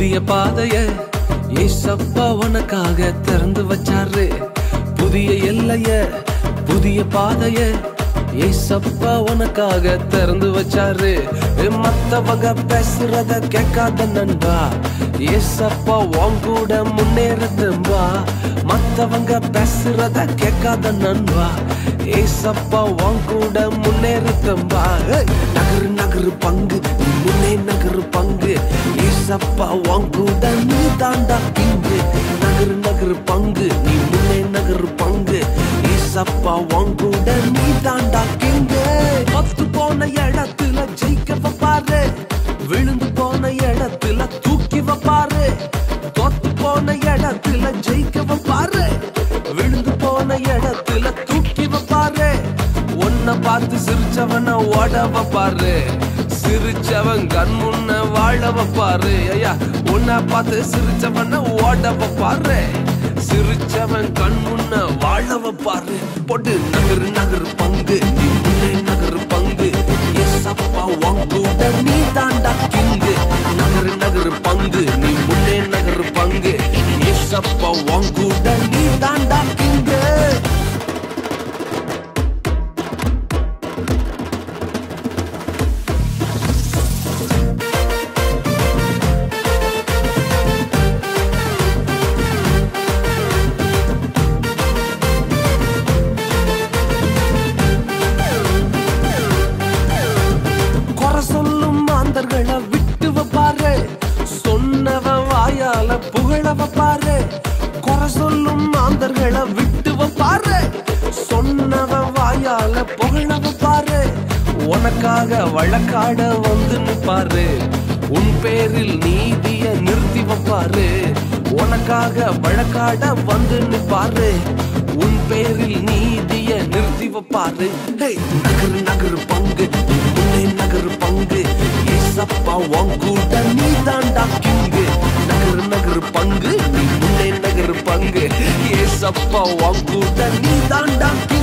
புதிய பாதைய ஏசப்பா உனக்காக திறந்து வச்சாரு புதிய எல்லைய புதிய பாதைய ஏசப்பா உனக்காக திறந்து வச்சாரு ஏ, மத்தவங்க பேசுறத கேட்காத நண்பா ஏசப்பா உன் கூட முன்னேறதும்பா மத்தவங்க பேசுறத கேட்காத நண்பா ஏசப்பா உன் கூட முன்னேறதும்பா ஏய், நகரு நகரு பங்கு நீ முன்னே நகரு பங்கு ஏசப்பா உன் கூட நீ தாண்டா கிங்கு நகரு நகரு பங்கு நீ முன்னே நகரு பங்கு ஏசப்பா உன் கூட நீ தாண்டா கிங்கு பத்து போன இடத்துல ஜெயிக்க வைப்பாரு விழுந்து போன இடத்துல தூக்கி வைப்பாரு தோத்து போன இடத்துல ஜெயிக்க வைப்பாரு விழுந்து போன இடத்துல தூக்கி வைப்பாரு உன்னை பார்த்து சிரிச்சவன ஓட வைப்பாரு சிரிச்சவன் கண் முன்ன வாழ வைப்பாரு ஐயா உன்னை பார்த்து சிரிச்சவன ஓட வைப்பாரு சிரிச்சவன் கண் முன்ன வாழ வைப்பாரு பொட்டு நகரு நகரு பங்கு நீ முன்னே நகரு பங்கு எஸ்அப்பா உன் கூட நீ தாண்டா கிங்கு நகரு நகரு பங்கு நீ முன்னே நகரு பங்கு எஸ்அப்பா உன் கூட நீ தாண்டா கிங்கு குறை சொல்லும் மாந்தர்களை விட்டு வைப்பாரு சொன்னவன் வாயால புகழ வைப்பாரு குறை சொல்லும் மாந்தர்களை விட்டு வைப்பாரு சொன்னவன் வாயால புகழ வைப்பாரு உனக்காக வழக்காட வந்து நிப்பாரு உன் பேரில் நீதிய நிறுத்தி வைப்பாரு உனக்காக வழக்காட வந்து நிப்பாரு உன் பேரில் நீதிய நிறுத்தி வைப்பாரு ஹே, நகரு நகரு பங்கு நீ முன்னே நகரு பங்கு ஏசப்பா உன் கூட நீ தாண்டா கிங்கு நகரு நகரு பங்கு நீ முன்னே நகரு பங்கு ஏசப்பா உன் கூட நீ தாண்டா கிங்கு